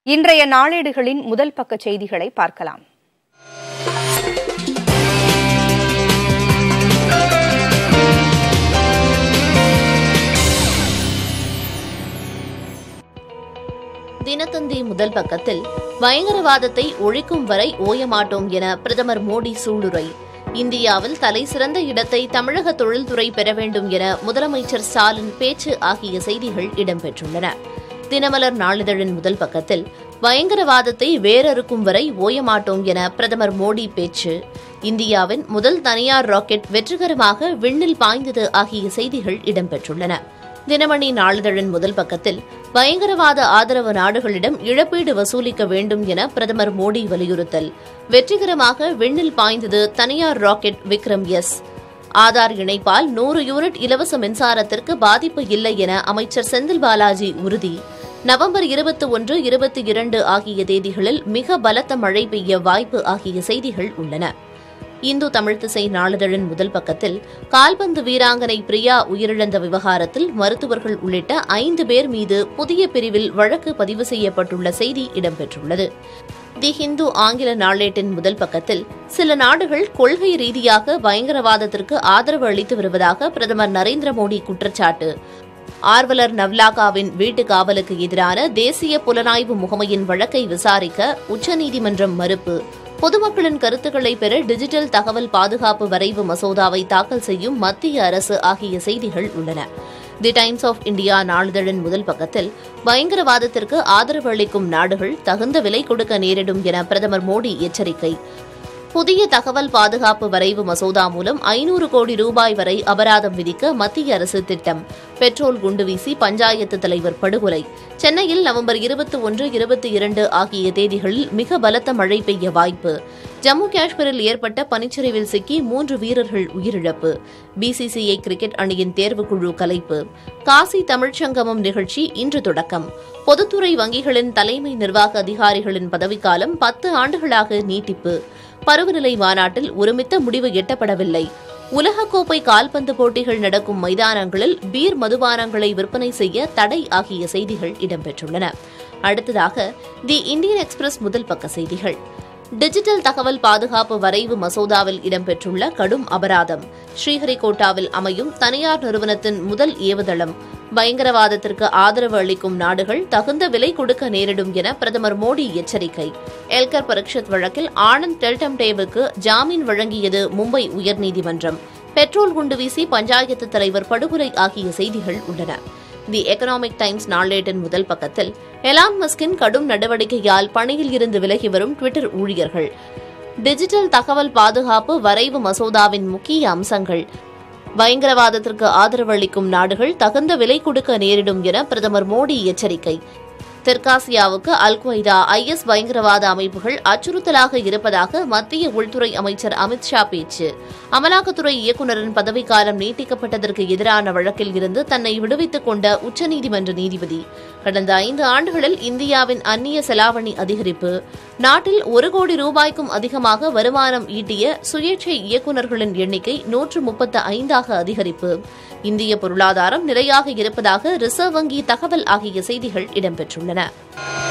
இன்றைய நாளேடுகளின் முதல் பக்க செய்திகளை பார்க்கலாம் தினத்தந்தி முதல் பக்கத்தில் பயங்கரவாதத்தை ஒழிக்கும் வரை ஓயமாட்டோம் என பிரதமர் மோடி சூளுரை இந்தியாவில் தலைசிறந்த இடத்தை தமிழக தொழில்துறை பெற வேண்டும் என முதலமைச்சர் ஸ்டாலின் பேச்சு ஆகிய செய்திகள் இடம்பெற்றுள்ளன தினமலர் நாளிதழின் முதல் பக்கத்தில் பயங்கரவாதத்தை வேரறுக்கும் வரை ஓயமாட்டோம் என பிரதமர் மோடி பேச்சு இந்தியாவின் முதல் தனியார் ராக்கெட் வெற்றிகரமாக விண்ணில் பாய்ந்தது ஆகிய செய்திகள் இடம்பெற்றுள்ளன தினமணி நாளிதழின் முதல் பக்கத்தில் பயங்கரவாத ஆதரவு நாடுகளிடம் இழப்பீடு வசூலிக்க வேண்டும் என பிரதமர் மோடி வலியுறுத்தல் வெற்றிகரமாக விண்ணில் பாய்ந்தது தனியார் ராக்கெட் விக்ரம் எஸ் ஆதார் இணைப்பால் நூறு யூனிட் இலவச மின்சாரத்திற்கு பாதிப்பு இல்லை என அமைச்சர் செந்தில் பாலாஜி உறுதி நவம்பர் இருபத்தி ஒன்று இருபத்தி இரண்டு ஆகிய தேதிகளில் மிக பலத்த மழை பெய்ய வாய்ப்பு ஆகிய செய்திகள் உள்ளன இந்து தமிழ் திசை நாளிதழின் முதல் பக்கத்தில் கால்பந்து வீராங்கனை பிரியா உயிரிழந்த விவகாரத்தில் மருத்துவர்கள் உள்ளிட்ட ஐந்து பேர் மீது புதிய பிரிவில் வழக்கு பதிவு செய்யப்பட்டுள்ள செய்தி இடம்பெற்றுள்ளது தி ஹிந்து ஆங்கில நாளேட்டின் முதல் பக்கத்தில் சில நாடுகள் கொள்கை ரீதியாக பயங்கரவாதத்திற்கு ஆதரவு அளித்து வருவதாக பிரதமர் நரேந்திர மோடி குற்றச்சாட்டு ஆர்வலர் நவ்லாகாவின் வீட்டு காவலுக்கு எதிரான தேசிய புலனாய்வு முகமையின் வழக்கை விசாரிக்க உச்சநீதிமன்றம் மறுப்பு பொதுமக்களின் கருத்துக்களை பெற டிஜிட்டல் தகவல் பாதுகாப்பு வரைவு மசோதாவை தாக்கல் செய்யும் மத்திய அரசு ஆகிய செய்திகள் உள்ளன தி டைம்ஸ் ஆஃப் இந்தியா நாளிதழின் முதல் பக்கத்தில் பயங்கரவாதத்திற்கு ஆதரவு அளிக்கும் நாடுகள் தகுந்த விலை கொடுக்க நேரிடும் என பிரதமர் மோடி எச்சரிக்கை புதிய தகவல் பாதுகாப்பு வரைவு மசோதா மூலம் ஐநூறு கோடி ரூபாய் வரை அபராதம் விதிக்க மத்திய அரசு திட்டம் பெட்ரோல் குண்டு வீசி பஞ்சாயத்து தலைவர் படுகொலை சென்னையில் நவம்பர் இருபத்தி ஒன்று இருபத்தி இரண்டு ஆகிய தேதிகளில் மிக பலத்த மழை பெய்ய வாய்ப்பு ஜம்மு காஷ்மீரில் ஏற்பட்ட பனிச்சரிவில் சிக்கி மூன்று வீரர்கள் உயிரிழப்பு பிசிசிஐ கிரிக்கெட் அணியின் தேர்வுக்குழு கலைப்பு காசி தமிழ்ச்சங்கமம் நிகழ்ச்சி இன்று தொடக்கம் பொதுத்துறை வங்கிகளின் தலைமை நிர்வாக அதிகாரிகளின் பதவிக்காலம் பத்து ஆண்டுகளாக நீட்டிப்பு பருவநிலை மாநாட்டில் ஒருமித்த முடிவு எட்டப்படவில்லை உலகக்கோப்பை கால்பந்து போட்டிகள் நடக்கும் மைதானங்களில் பீர் மதுபானங்களை விற்பனை செய்ய தடை ஆகிய செய்திகள் இடம்பெற்றுள்ளன அடுத்ததாக தி இந்தியன் எக்ஸ்பிரஸ் முதல் பக்க செய்திகள் டிஜிட்டல் தகவல் பாதுகாப்பு வரைவு மசோதாவில் இடம்பெற்றுள்ள கடும் அபராதம் ஸ்ரீஹரிகோட்டாவில் அமையும் தனியார் நிறுவனத்தின் முதல் ஏவுதளம் பயங்கரவாதத்திற்கு ஆதரவு அளிக்கும் நாடுகள் தகுந்த விலை கொடுக்க நேரிடும் என பிரதமர் மோடி எச்சரிக்கை எல்கர் பரீட்சத் வழக்கில் ஆனந்த் டெல்டம்டேவுக்கு ஜாமீன் வழங்கியது மும்பை உயர்நீதிமன்றம் பெட்ரோல் குண்டு வீசி பஞ்சாயத்து தலைவர் படுகொலை ஆகிய செய்திகள் உள்ளன தி எக்கனாமிக் டைம்ஸ் நாளேட்டின் முதல் பக்கத்தில் எலான் மஸ்கின் கடும் நடவடிக்கையால் பணியில் இருந்து விலகி வரும் ட்விட்டர் ஊழியர்கள் டிஜிட்டல் தகவல் பாதுகாப்பு வரைவு மசோதாவின் முக்கிய அம்சங்கள் பயங்கரவாதத்திற்கு ஆதரவு அளிக்கும் நாடுகள் தகுந்த விலை கொடுக்க நேரிடும் என பிரதமர் மோடி எச்சரிக்கை தெற்காசியாவுக்கு அல் கொய்தா ஐஎஸ் பயங்கரவாத அமைப்புகள் அச்சுறுத்தலாக இருப்பதாக மத்திய உள்துறை அமைச்சர் அமித் ஷா பேச்சு அமலாக்கத்துறை இயக்குநரின் பதவிக்காலம் நீட்டிக்கப்பட்டதற்கு எதிரான வழக்கில் இருந்து தன்னை விடுவித்துக் கொண்ட உச்சநீதிமன்ற நீதிபதி கடந்த ஐந்து ஆண்டுகளில் இந்தியாவின் அந்நிய செலாவணி அதிகரிப்பு நாட்டில் ஒரு கோடி ரூபாய்க்கும் அதிகமாக வருமானம் ஈட்டிய சுயேட்சை இயக்குநர்களின் எண்ணிக்கை நூற்று முப்பத்து ஐந்தாக அதிகரிப்பு இந்திய பொருளாதாரம் நிலையாக இருப்பதாக ரிசர்வ் வங்கி தகவல் ஆகிய செய்திகள் இடம்பெற்றுள்ளன